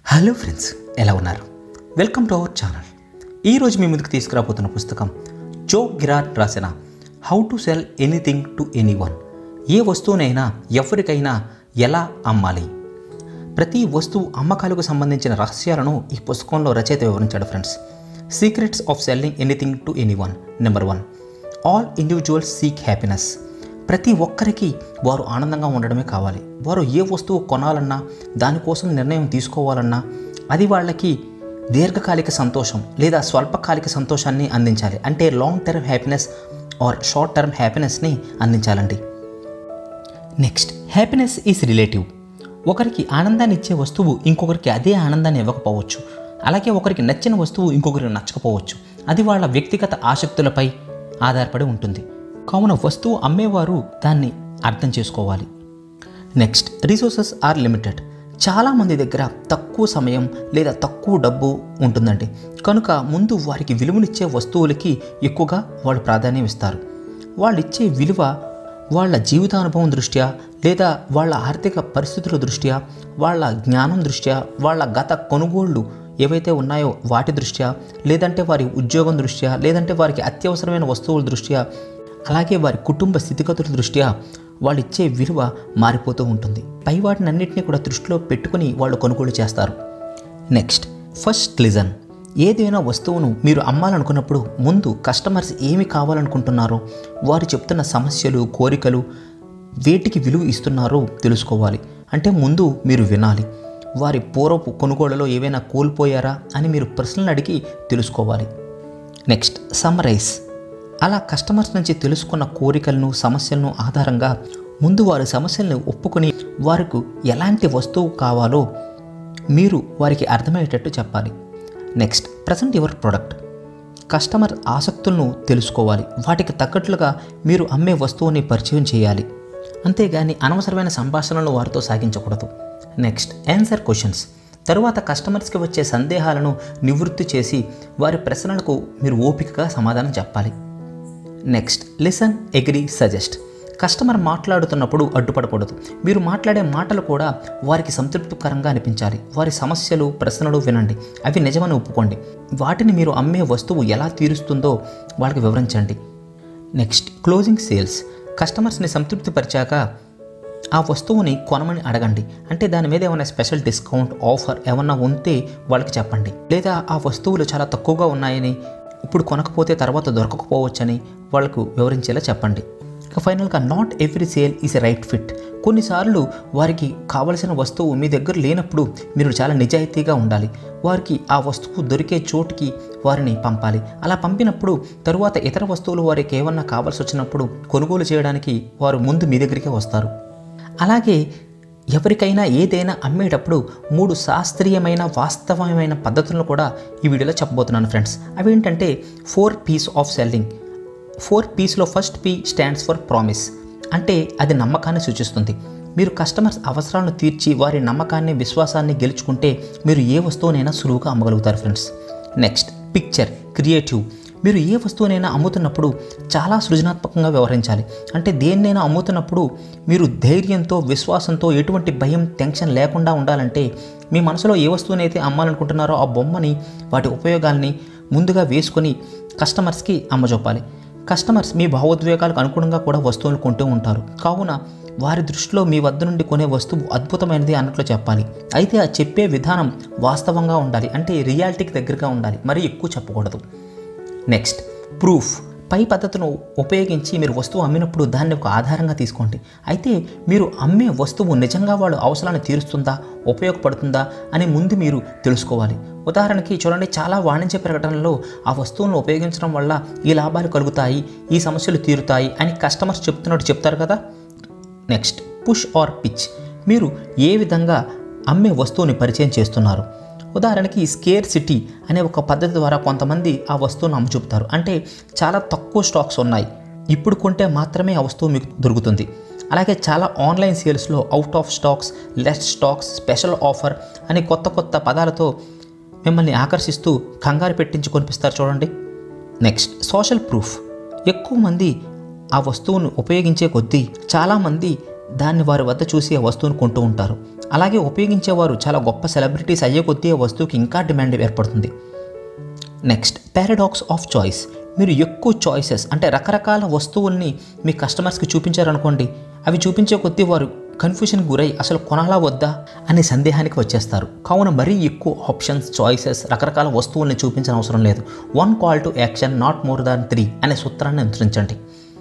hello friends ఎలా ఉన్నారు welcome to our channel ఈరోజు మీ ముందుకు తీసుకురాబోతున్న పుస్తకం జో గిరాట్ రాసిన how to sell anything to anyone ఏ వస్తువునైనా ఎవరికైనా ఎలా అమ్మాలి ప్రతి వస్తువు అమ్మకాలకు సంబంధించిన రహస్యాలను ఈ పుస్తకంలో రచయిత వివరించాడు friends secrets of selling anything to anyone number one all individuals seek happiness ప్రతి ఒక్కరికి వారు ఆనందంగా ఉండడమే కావాలి వారు ఏ వస్తువు కొనాలన్నా దానికోసం నిర్ణయం తీసుకోవాలన్నా అది వాళ్ళకి దీర్ఘకాలిక సంతోషం లేదా స్వల్పకాలిక సంతోషాన్ని అందించాలి అంటే long term happiness or short term హ్యాపీనెస్ని అందించాలండి నెక్స్ట్ హ్యాపీనెస్ ఈజ్ రిలేటివ్ ఒకరికి ఆనందాన్ని ఇచ్చే వస్తువు ఇంకొకరికి అదే ఆనందాన్ని ఇవ్వకపోవచ్చు అలాగే ఒకరికి నచ్చిన వస్తువు ఇంకొకరికి నచ్చకపోవచ్చు అది వాళ్ళ వ్యక్తిగత ఆసక్తులపై ఆధారపడి ఉంటుంది కావున వస్తువు అమ్మేవారు దాన్ని అర్థం చేసుకోవాలి నెక్స్ట్ రిసోర్సెస్ ఆర్ లిమిటెడ్ చాలామంది దగ్గర తక్కువ సమయం లేదా తక్కువ డబ్బు ఉంటుందండి కనుక ముందు వారికి విలువనిచ్చే వస్తువులకి ఎక్కువగా వాళ్ళు ప్రాధాన్యం ఇస్తారు వాళ్ళు ఇచ్చే విలువ వాళ్ళ జీవితానుభవం దృష్ట్యా లేదా వాళ్ళ ఆర్థిక పరిస్థితుల దృష్ట్యా వాళ్ళ జ్ఞానం దృష్ట్యా వాళ్ళ గత కొనుగోళ్ళు ఏవైతే ఉన్నాయో వాటి దృష్ట్యా లేదంటే వారి ఉద్యోగం దృష్ట్యా లేదంటే వారికి అత్యవసరమైన వస్తువుల దృష్ట్యా అలాగే వారి కుటుంబ స్థితిగతుల దృష్ట్యా వాళ్ళు ఇచ్చే విలువ మారిపోతూ ఉంటుంది పై వాటిని అన్నింటినీ కూడా దృష్టిలో పెట్టుకుని వాళ్ళు కొనుగోలు చేస్తారు నెక్స్ట్ ఫస్ట్ లిజన్ ఏదైనా వస్తువును మీరు అమ్మాలనుకున్నప్పుడు ముందు కస్టమర్స్ ఏమి కావాలనుకుంటున్నారో వారు చెప్తున్న సమస్యలు కోరికలు వేటికి విలువ ఇస్తున్నారో తెలుసుకోవాలి అంటే ముందు మీరు వినాలి వారి పూర్వపు కొనుగోళ్లలో ఏవైనా కోల్పోయారా అని మీరు ప్రశ్నలు అడిగి తెలుసుకోవాలి నెక్స్ట్ సమ్మరైజ్ అలా కస్టమర్స్ నుంచి తెలుసుకున్న కోరికలను సమస్యలను ఆధారంగా ముందు వారి సమస్యలను ఒప్పుకొని వారికి ఎలాంటి వస్తువు కావాలో మీరు వారికి అర్థమయ్యేటట్టు చెప్పాలి next present your product customer ఆసక్తులను తెలుసుకోవాలి వాటికి తగ్గట్లుగా మీరు అమ్మే వస్తువుని పరిచయం చేయాలి అంతేగాని అనవసరమైన సంభాషణలను వారితో సాగించకూడదు నెక్స్ట్ ఆన్సర్ క్వశ్చన్స్ తరువాత కస్టమర్స్కి వచ్చే సందేహాలను నివృత్తి చేసి వారి ప్రశ్నలకు మీరు ఓపికగా సమాధానం చెప్పాలి next listen agree suggest customer మాట్లాడుతున్నప్పుడు అడ్డుపడకూడదు మీరు మాట్లాడే మాటలు కూడా వారికి సంతృప్తికరంగా అనిపించాలి వారి సమస్యలు ప్రశ్నలు వినండి అవి నిజమని ఒప్పుకోండి వాటిని మీరు అమ్మే వస్తువు ఎలా తీరుస్తుందో వాళ్ళకి వివరించండి నెక్స్ట్ క్లోజింగ్ సేల్స్ కస్టమర్స్ని సంతృప్తిపరిచాక ఆ వస్తువుని కొనమని అడగండి అంటే దాని మీద ఏమైనా స్పెషల్ డిస్కౌంట్ ఆఫర్ ఏమన్నా ఉంటే వాళ్ళకి చెప్పండి లేదా ఆ వస్తువులు చాలా తక్కువగా ఉన్నాయని ఇప్పుడు కొనకపోతే తర్వాత దొరకకపోవచ్చని వాళ్ళకు వివరించేలా చెప్పండి ఇక ఫైనల్గా not every sale is a right fit కొన్నిసార్లు వారికి కావలసిన వస్తువు మీ దగ్గర లేనప్పుడు మీరు చాలా నిజాయితీగా ఉండాలి వారికి ఆ వస్తువు దొరికే చోటుకి వారిని పంపాలి అలా పంపినప్పుడు తరువాత ఇతర వస్తువులు వారికి ఏమన్నా కావాల్సి వచ్చినప్పుడు కొనుగోలు చేయడానికి వారు ముందు మీ దగ్గరికే వస్తారు అలాగే ఎవరికైనా ఏదైనా అమ్మేటప్పుడు మూడు శాస్త్రీయమైన వాస్తవమైన పద్ధతులను కూడా ఈ వీడియోలో చెప్పబోతున్నాను ఫ్రెండ్స్ అవి ఏంటంటే four Ps of selling four పీస్లో first P stands for promise అంటే అది నమ్మకాన్ని సూచిస్తుంది మీరు కస్టమర్స్ అవసరాలను తీర్చి వారి నమ్మకాన్ని విశ్వాసాన్ని గెలుచుకుంటే మీరు ఏ వస్తువునైనా సులువుగా అమ్మగలుగుతారు ఫ్రెండ్స్ నెక్స్ట్ పిక్చర్ క్రియేటివ్ మీరు ఏ వస్తువునైనా అమ్ముతున్నప్పుడు చాలా సృజనాత్మకంగా వ్యవహరించాలి అంటే దేన్నైనా అమ్ముతున్నప్పుడు మీరు ధైర్యంతో విశ్వాసంతో ఎటువంటి భయం టెన్షన్ లేకుండా ఉండాలంటే మీ మనసులో ఏ వస్తువునైతే అమ్మాలనుకుంటున్నారో ఆ బొమ్మని వాటి ఉపయోగాల్ని ముందుగా వేసుకొని కస్టమర్స్కి అమ్మజొప్పాలి కస్టమర్స్ మీ భావోద్వేగాలకు అనుగుణంగా కూడా వస్తువులు కొంటూ ఉంటారు కావున వారి దృష్టిలో మీ వద్ద నుండి కొనే వస్తువు అద్భుతమైనది అన్నట్లు చెప్పాలి అయితే ఆ చెప్పే విధానం వాస్తవంగా ఉండాలి అంటే రియాలిటీకి దగ్గరగా ఉండాలి మరీ ఎక్కువ చెప్పకూడదు నెక్స్ట్ ప్రూఫ్ పై పద్ధతిను ఉపయోగించి మీరు వస్తువు అమ్మినప్పుడు దాన్ని ఒక ఆధారంగా తీసుకోండి అయితే మీరు అమ్మే వస్తువు నిజంగా వాళ్ళు అవసరాన్ని తీరుస్తుందా ఉపయోగపడుతుందా అని ముందు మీరు తెలుసుకోవాలి ఉదాహరణకి చూడండి చాలా వాణిజ్య ప్రకటనలో ఆ వస్తువులను ఉపయోగించడం వల్ల ఈ లాభాలు కలుగుతాయి ఈ సమస్యలు తీరుతాయి అని కస్టమర్స్ చెప్తున్నట్టు చెప్తారు కదా నెక్స్ట్ పుష్ ఆర్ పిచ్ మీరు ఏ విధంగా అమ్మే వస్తువుని పరిచయం చేస్తున్నారు ఉదాహరణకి స్కేర్ సిటీ అనే ఒక పద్ధతి ద్వారా కొంతమంది ఆ వస్తువును అమ్మచూపుతారు అంటే చాలా తక్కువ స్టాక్స్ ఉన్నాయి ఇప్పుడు కొంటే మాత్రమే ఆ వస్తువు మీకు దొరుకుతుంది అలాగే చాలా ఆన్లైన్ సేల్స్లో out of stocks less stocks special offer అని కొత్త కొత్త పదాలతో మిమ్మల్ని ఆకర్షిస్తూ కంగారు పెట్టించి కొనిపిస్తారు చూడండి నెక్స్ట్ సోషల్ ప్రూఫ్ ఎక్కువ మంది ఆ వస్తువును ఉపయోగించే కొద్దీ చాలామంది దాన్ని వారి వద్ద చూసి ఆ వస్తువును కొంటూ ఉంటారు అలాగే ఉపయోగించేవారు చాలా గొప్ప సెలబ్రిటీస్ అయ్యే కొద్దీ ఆ వస్తువుకి ఇంకా డిమాండ్ ఏర్పడుతుంది నెక్స్ట్ పారాడాక్స్ ఆఫ్ చాయిస్ మీరు ఎక్కువ చాయిసెస్ అంటే రకరకాల వస్తువుల్ని మీ కస్టమర్స్కి చూపించారనుకోండి అవి చూపించే కొద్దీ వారు కన్ఫ్యూజన్ గురై అసలు కొనాలా వద్దా అనే సందేహానికి వచ్చేస్తారు కావున మరీ ఎక్కువ ఆప్షన్స్ చాయిసెస్ రకరకాల వస్తువుల్ని చూపించిన అవసరం లేదు one call to action not more than three అనే సూత్రాన్ని అనుసరించండి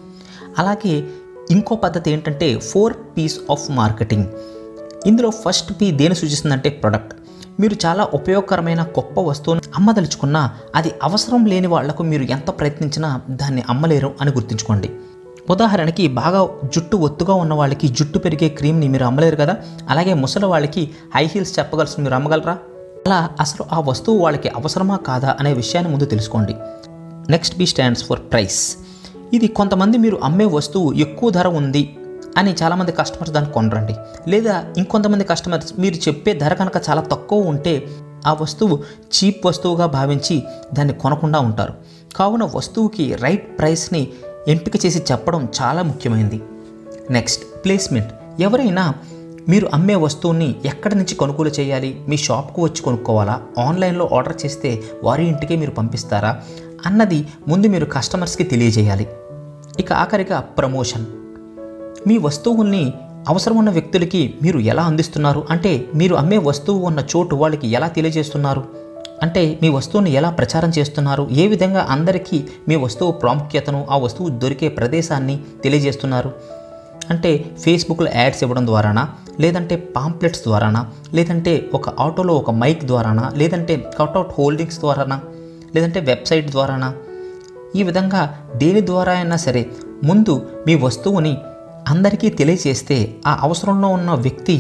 అలాగే ఇంకో పద్ధతి ఏంటంటే ఫోర్ పీస్ ఆఫ్ మార్కెటింగ్ ఇందులో ఫస్ట్ పీ దేని సూచిస్తుందంటే ప్రొడక్ట్ మీరు చాలా ఉపయోగకరమైన గొప్ప వస్తువును అమ్మదలుచుకున్నా అది అవసరం లేని వాళ్లకు మీరు ఎంత ప్రయత్నించినా దాన్ని అమ్మలేరు అని గుర్తుంచుకోండి ఉదాహరణకి బాగా జుట్టు ఒత్తుగా ఉన్న వాళ్ళకి జుట్టు పెరిగే క్రీమ్ని మీరు అమ్మలేరు కదా అలాగే ముసలి వాళ్ళకి హై హీల్స్ చెప్పగలసిన మీరు అమ్మగలరా అలా అసలు ఆ వస్తువు వాళ్ళకి అవసరమా కాదా అనే విషయాన్ని ముందు తెలుసుకోండి next B stands for price ఇది కొంతమంది మీరు అమ్మే వస్తువు ఎక్కువ ధర ఉంది అని చాలామంది కస్టమర్స్ దాన్ని కొనరండి లేదా ఇంకొంతమంది కస్టమర్స్ మీరు చెప్పే ధర కనుక చాలా తక్కువ ఉంటే ఆ వస్తువు చీప్ వస్తువుగా భావించి దాన్ని కొనకుండా ఉంటారు కావున వస్తువుకి రైట్ ప్రైస్ని ఎంపిక చేసి చెప్పడం చాలా ముఖ్యమైనది నెక్స్ట్ ప్లేస్మెంట్ ఎవరైనా మీరు అమ్మే వస్తువుని ఎక్కడి నుంచి కొనుగోలు చేయాలి మీ షాప్కు వచ్చి కొనుక్కోవాలా ఆన్లైన్లో ఆర్డర్ చేస్తే వారి ఇంటికే మీరు పంపిస్తారా అన్నది ముందు మీరు కస్టమర్స్కి తెలియజేయాలి ఇక ఆఖరిగా ప్రమోషన్ మీ వస్తువుల్ని అవసరం ఉన్న వ్యక్తులకి మీరు ఎలా అందిస్తున్నారు అంటే మీరు అమ్మే వస్తువు ఉన్న చోటు వాళ్ళకి ఎలా తెలియజేస్తున్నారు అంటే మీ వస్తువుని ఎలా ప్రచారం చేస్తున్నారు ఏ విధంగా అందరికీ మీ వస్తువు ప్రాముఖ్యతను ఆ వస్తువు దొరికే ప్రదేశాన్ని తెలియజేస్తున్నారు అంటే ఫేస్బుక్లో యాడ్స్ ఇవ్వడం ద్వారానా లేదంటే పాంప్లెట్స్ ద్వారానా లేదంటే ఒక ఆటోలో ఒక మైక్ ద్వారానా లేదంటే కట్అవుట్ హోల్డింగ్స్ ద్వారానా లేదంటే వెబ్సైట్ ద్వారానా ఈ విధంగా దేని ద్వారా అయినా సరే ముందు మీ వస్తువుని అందరికీ తెలియజేస్తే ఆ అవసరంలో ఉన్న వ్యక్తి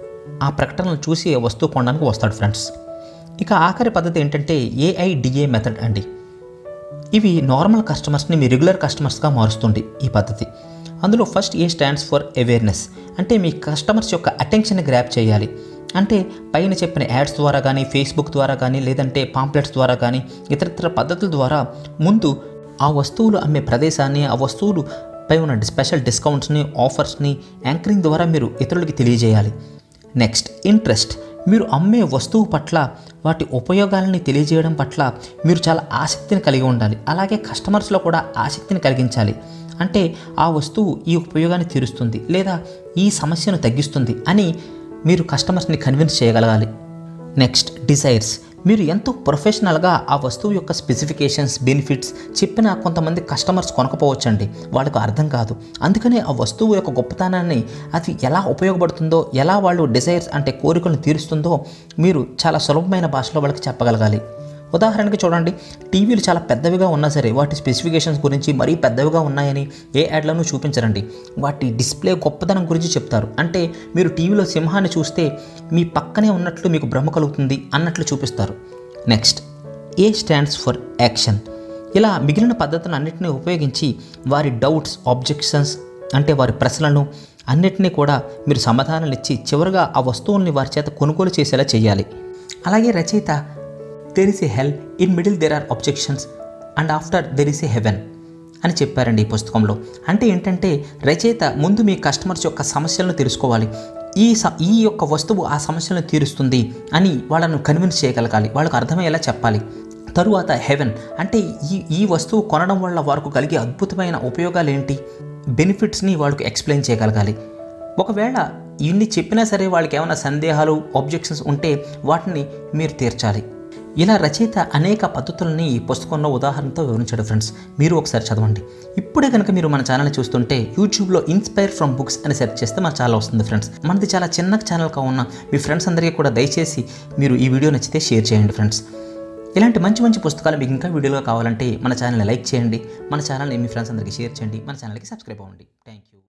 ఆ ప్రకటనలు చూసి ఆ వస్తువు కొనడానికి వస్తాడు ఫ్రెండ్స్ ఇక ఆఖరి పద్ధతి ఏంటంటే ఏఐడిఏ మెథడ్ అండి ఇవి నార్మల్ కస్టమర్స్ని మీ రెగ్యులర్ కస్టమర్స్గా మారుస్తుంది ఈ పద్ధతి అందులో first A stands for awareness అంటే మీ కస్టమర్స్ యొక్క అటెన్షన్ గ్రాప్ చేయాలి అంటే పైన చెప్పిన యాడ్స్ ద్వారా కానీ ఫేస్బుక్ ద్వారా కానీ లేదంటే పాంప్లెట్స్ ద్వారా కానీ ఇతరితర పద్ధతుల ద్వారా ముందు ఆ వస్తువులు అమ్మే ప్రదేశాన్ని ఆ వస్తువులు పై ఉన్న స్పెషల్ డిస్కౌంట్స్ని ఆఫర్స్ని యాంకరింగ్ ద్వారా మీరు ఇతరులకి తెలియజేయాలి నెక్స్ట్ ఇంట్రెస్ట్ మీరు అమ్మే వస్తువు పట్ల వాటి ఉపయోగాలని తెలియజేయడం పట్ల మీరు చాలా ఆసక్తిని కలిగి ఉండాలి అలాగే కస్టమర్స్లో కూడా ఆసక్తిని కలిగించాలి అంటే ఆ వస్తువు ఈ ఉపయోగాన్ని తీరుస్తుంది లేదా ఈ సమస్యను తగ్గిస్తుంది అని మీరు కస్టమర్స్ని కన్విన్స్ చేయగలగాలి నెక్స్ట్ డిజైర్స్ మీరు ఎంతో ప్రొఫెషనల్గా ఆ వస్తువు యొక్క స్పెసిఫికేషన్స్ బెనిఫిట్స్ చెప్పిన కొంతమంది కస్టమర్స్ కొనకపోవచ్చండి వాళ్ళకు అర్థం కాదు అందుకనే ఆ వస్తువు యొక్క గొప్పతనాన్ని అది ఎలా ఉపయోగపడుతుందో ఎలా వాళ్ళు డిజైర్స్ అంటే కోరికలను తీరుస్తుందో మీరు చాలా సులభమైన భాషలో వాళ్ళకి చెప్పగలగాలి ఉదాహరణకి చూడండి టీవీలు చాలా పెద్దవిగా ఉన్నా సరే వాటి స్పెసిఫికేషన్స్ గురించి మరీ పెద్దవిగా ఉన్నాయని ఏ యాడ్లను చూపించరండి వాటి డిస్ప్లే గొప్పదనం గురించి చెప్తారు అంటే మీరు టీవీలో సింహాన్ని చూస్తే మీ పక్కనే ఉన్నట్లు మీకు భ్రమ కలుగుతుంది అన్నట్లు చూపిస్తారు next A stands for action ఇలా మిగిలిన పద్ధతులన్నింటినీ ఉపయోగించి వారి డౌట్స్ ఆబ్జెక్షన్స్ అంటే వారి ప్రశ్నలను అన్నిటినీ కూడా మీరు సమాధానాలు ఇచ్చి చివరిగా ఆ వస్తువుల్ని వారి చేత కొనుగోలు చేసేలా చేయాలి అలాగే రచయిత there is a hell in middle there are objections and after there is a heaven అని చెప్పారండి ఈ పుస్తకంలో అంటే ఏంటంటే రచయిత ముందు మీ కస్టమర్స్ యొక్క సమస్యలను తెలుసుకోవాలి ఈ స ఈ యొక్క వస్తువు ఆ సమస్యలను తీరుస్తుంది అని వాళ్ళను కన్విన్స్ చేయగలగాలి వాళ్ళకు అర్థమయ్యేలా చెప్పాలి తరువాత హెవెన్ అంటే ఈ ఈ వస్తువు కొనడం వల్ల వారికి కలిగే అద్భుతమైన ఉపయోగాలు ఏంటి బెనిఫిట్స్ని వాళ్ళకు ఎక్స్ప్లెయిన్ చేయగలగాలి ఒకవేళ ఇన్ని చెప్పినా సరే వాళ్ళకి ఏమైనా సందేహాలు ఆబ్జెక్షన్స్ ఉంటే వాటిని మీరు తీర్చాలి ఇలా రచయిత అనేక పద్ధతులని ఈ పుస్తకంలో ఉదాహరణతో వివరించాడు ఫ్రెండ్స్ మీరు ఒకసారి చదవండి ఇప్పుడే కనుక మీరు మన ఛానల్ చూస్తుంటే యూట్యూబ్లో ఇన్స్పైర్ ఫ్రమ్ బుక్స్ అని సెర్చ్ చేస్తే మన ఛానల్ వస్తుంది ఫ్రెండ్స్ మనది చాలా చిన్న ఛానల్ కావున్న మీ ఫ్రెండ్స్ అందరికీ కూడా దయచేసి మీరు ఈ వీడియో నచ్చితే షేర్ చేయండి ఫ్రెండ్స్ ఇలాంటి మంచి మంచి పుస్తకాలు మీకు ఇంకా వీడియోగా కావాలంటే మన ఛానల్ని లైక్ చేయండి మన ఛానల్ని మీ ఫ్రెండ్స్ అందరికీ షేర్ చేయండి మన ఛానల్కి సబ్స్క్రైబ్ అవ్వండి థ్యాంక్ యూ